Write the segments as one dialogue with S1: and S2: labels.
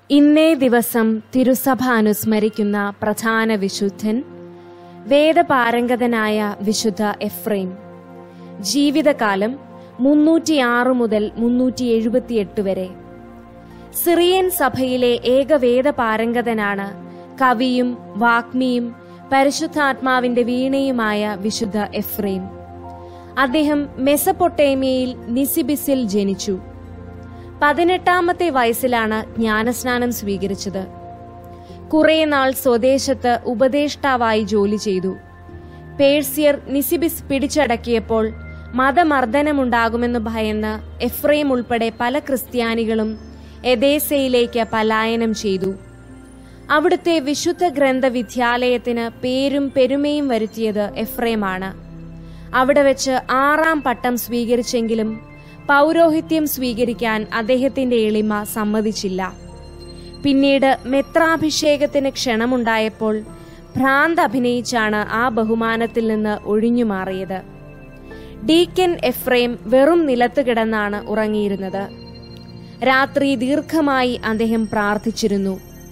S1: ഇന്നേ ദിവസം തിരുസഭ അനുസ്മരിക്കുന്ന പ്രധാന വിശുദ്ധൻ വേദപാരംഗതനായ വിശുദ്ധ എഫ്രൈം ജീവിതകാലം മുന്നൂറ്റിയാറ് മുതൽ മുന്നൂറ്റി എഴുപത്തിയെട്ട് വരെ സിറിയൻ സഭയിലെ ഏക വേദപാരംഗതനാണ് കവിയും വാഗ്മിയും പരിശുദ്ധാത്മാവിന്റെ വീണയുമായ വിശുദ്ധ എഫ്രൈം അദ്ദേഹം മെസപ്പൊട്ടേമിയയിൽ നിസിബിസിൽ ജനിച്ചു പതിനെട്ടാമത്തെ വയസ്സിലാണ് ജ്ഞാനസ്നാനം സ്വീകരിച്ചത് കുറെ നാൾ സ്വദേശത്ത് ഉപദേഷ്ടാവായി ജോലി ചെയ്തു പേഴ്സിയർ നിസിബിസ് പിടിച്ചടക്കിയപ്പോൾ മതമർദ്ദനമുണ്ടാകുമെന്ന് ഭയന്ന് എഫ്രൈം ഉൾപ്പെടെ പല ക്രിസ്ത്യാനികളും എദേസയിലേക്ക് പലായനം ചെയ്തു അവിടുത്തെ വിശുദ്ധ ഗ്രന്ഥ വിദ്യാലയത്തിന് പേരും പെരുമയും വരുത്തിയത് എഫ്രൈമാണ് അവിടെ വെച്ച് ആറാം പട്ടം സ്വീകരിച്ചെങ്കിലും പൗരോഹിത്യം സ്വീകരിക്കാൻ അദ്ദേഹത്തിന്റെ എളിമ സമ്മതിച്ചില്ല പിന്നീട് മെത്രാഭിഷേകത്തിന് ക്ഷണമുണ്ടായപ്പോൾ ഭ്രാന്ത് അഭിനയിച്ചാണ് ആ ബഹുമാനത്തിൽ നിന്ന് ഒഴിഞ്ഞുമാറിയത് ഡീക്കൻ എഫ്രൈം വെറും നിലത്ത് കിടന്നാണ് ഉറങ്ങിയിരുന്നത് രാത്രി ദീർഘമായി അദ്ദേഹം പ്രാർത്ഥിച്ചിരുന്നു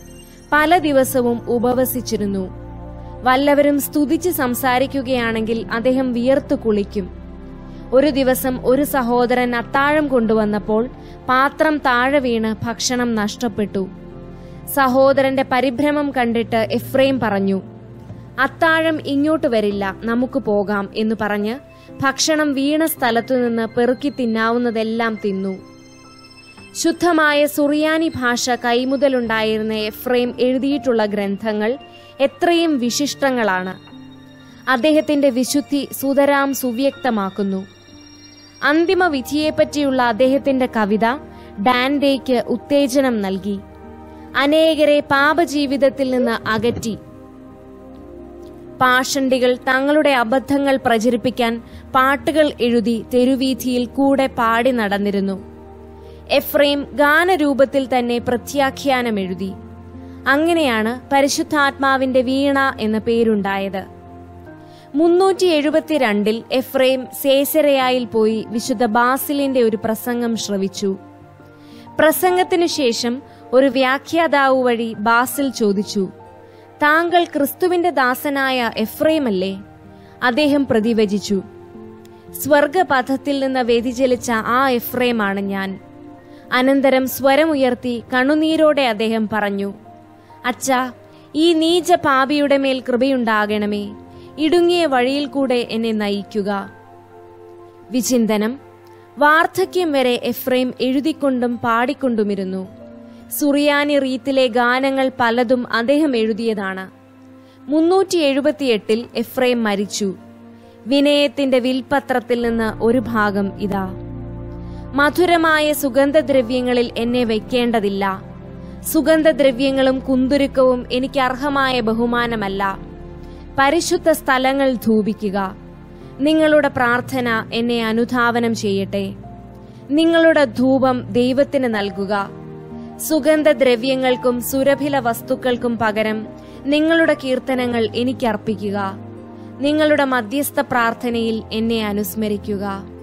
S1: പല ദിവസവും ഉപവസിച്ചിരുന്നു വല്ലവരും സ്തുതിച്ച് സംസാരിക്കുകയാണെങ്കിൽ അദ്ദേഹം വിയർത്തു കുളിക്കും ഒരു ദിവസം ഒരു സഹോദരൻ അത്താഴം കൊണ്ടുവന്നപ്പോൾ പാത്രം താഴെ വീണ് ഭക്ഷണം നഷ്ടപ്പെട്ടു സഹോദരന്റെ പരിഭ്രമം കണ്ടിട്ട് എഫ്രൈം പറഞ്ഞു അത്താഴം ഇങ്ങോട്ട് വരില്ല നമുക്ക് പോകാം എന്ന് പറഞ്ഞ് ഭക്ഷണം വീണ സ്ഥലത്തുനിന്ന് പെറുക്കി തിന്നാവുന്നതെല്ലാം തിന്നു ശുദ്ധമായ സുറിയാനി ഭാഷ കൈമുതലുണ്ടായിരുന്ന എഫ്രൈം എഴുതിയിട്ടുള്ള ഗ്രന്ഥങ്ങൾ എത്രയും വിശിഷ്ടങ്ങളാണ് അദ്ദേഹത്തിന്റെ വിശുദ്ധി സുതരാം സുവ്യക്തമാക്കുന്നു അന്തിമ വിധിയെപ്പറ്റിയുള്ള അദ്ദേഹത്തിന്റെ കവിത ഡാൻഡേക്ക് ഉത്തേജനം നൽകി അനേകരെ പാപജീവിതത്തിൽ നിന്ന് അകറ്റി പാഷണ്ടികൾ തങ്ങളുടെ അബദ്ധങ്ങൾ പ്രചരിപ്പിക്കാൻ പാട്ടുകൾ എഴുതി തെരുവീഥിയിൽ കൂടെ പാടി നടന്നിരുന്നു എഫ്രൈം ഗാനരൂപത്തിൽ തന്നെ പ്രത്യാഖ്യാനം എഴുതി അങ്ങനെയാണ് പരിശുദ്ധാത്മാവിന്റെ വീണ എന്ന പേരുണ്ടായത് മുന്നൂറ്റി എഴുപത്തിരണ്ടിൽ എഫ്രൈം സേസരയായിൽ പോയി വിശുദ്ധ ബാസിലിന്റെ ഒരു പ്രസംഗം ശ്രവിച്ചു പ്രസംഗത്തിനു ശേഷം ഒരു വ്യാഖ്യാതാവ് വഴി ബാസിൽ ചോദിച്ചു താങ്കൾ ക്രിസ്തുവിന്റെ ദാസനായ എഫ്രൈം അല്ലേ അദ്ദേഹം പ്രതിവചിച്ചു സ്വർഗപഥത്തിൽ നിന്ന് വ്യതിചലിച്ച ആ എഫ്രൈമാണ് ഞാൻ അനന്തരം സ്വരമുയർത്തി കണ്ണുനീരോടെ അദ്ദേഹം പറഞ്ഞു അച്ഛാ ഈ നീച പാപിയുടെ മേൽ കൃപയുണ്ടാകണമേ ഇടുങ്ങിയ വഴിയിൽ കൂടെ എന്നെ നയിക്കുക വിചിന്തനം വാർദ്ധക്യം വരെ എഫ്രൈം എഴുതിക്കൊണ്ടും പാടിക്കൊണ്ടുമിരുന്നു സുറിയാനി റീത്തിലെ ഗാനങ്ങൾ പലതും അദ്ദേഹം എഴുതിയതാണ് മുന്നൂറ്റി എഴുപത്തിയെട്ടിൽ എഫ്രൈം മരിച്ചു വിനയത്തിന്റെ വിൽപത്രത്തിൽ നിന്ന് ഒരു ഭാഗം ഇതാ മധുരമായ സുഗന്ധദ്രവ്യങ്ങളിൽ എന്നെ വയ്ക്കേണ്ടതില്ല സുഗന്ധദ്രവ്യങ്ങളും കുന്തുരുക്കവും എനിക്ക് അർഹമായ ബഹുമാനമല്ല പരിശുദ്ധ സ്ഥലങ്ങൾ ധൂപിക്കുക നിങ്ങളുടെ പ്രാർത്ഥന എന്നെ അനുധാവനം ചെയ്യട്ടെ നിങ്ങളുടെ ധൂപം ദൈവത്തിന് നൽകുക സുഗന്ധദ്രവ്യങ്ങൾക്കും സുരഭില വസ്തുക്കൾക്കും പകരം നിങ്ങളുടെ കീർത്തനങ്ങൾ എനിക്കർപ്പിക്കുക നിങ്ങളുടെ മധ്യസ്ഥ പ്രാർത്ഥനയിൽ എന്നെ അനുസ്മരിക്കുക